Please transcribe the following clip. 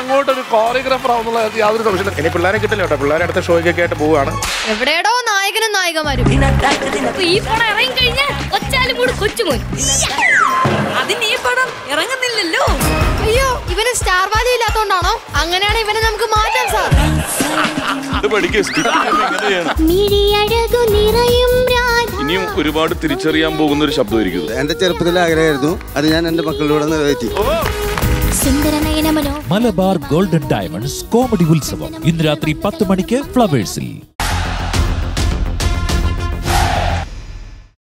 അങ്ങോട്ട് ഒരു കോറിയോഗ്രാഫർ ആവുന്നുള്ള കാര്യത്തിൽ യാതൊരു സംശയമില്ല ഇനി പിള്ളേരെ കിട്ടില്ല കേട്ടോ പിള്ളേരെ അടുത്ത ഷോയ്ക്കൊക്കെ ആയിട്ട് പോവുകയാണ് എവിടെയാടോ നായകനും നായികമാരും അപ്പൊ ഈ പടം ഇറങ്ങി കഴിഞ്ഞാൽ ഒച്ചാലുമൂട് കൊച്ചുമോൻ അതിന് ഈ പടം ഇറങ്ങുന്നില്ലല്ലോ അയ്യോ ഇവന് സ്റ്റാർ വാല്യൂ ഇല്ലാത്തോണ്ടാണോ അങ്ങനെയാണ് ഇവനെ നമുക്ക് മാറ്റാം സാർ ഇത് പഠിക്കുക സ്കിറ്റ് എങ്ങനെ ചെയ്യണം മിഴിയഴകു നിറയും രാധ ഇനിയും ഒരുപാട് തിരിച്ചറിയാൻ പോകുന്ന ഒരു ശബ്ദമായിരിക്കും ഇത്. എന്റെ ചെറുപ്പത്തിലെ ആഗ്രഹമായിരുന്നു അത് ഞാൻ എന്റെ മക്കളിലൂടെ നിറവേറ്റി സുന്ദര നയനമനോ മലബാർ ഗോൾഡൻ ഡയമണ്ട്സ് കോമഡി ഉത്സവം ഇന്ന് രാത്രി പത്ത് മണിക്ക് ഫ്ലവേഴ്സിൽ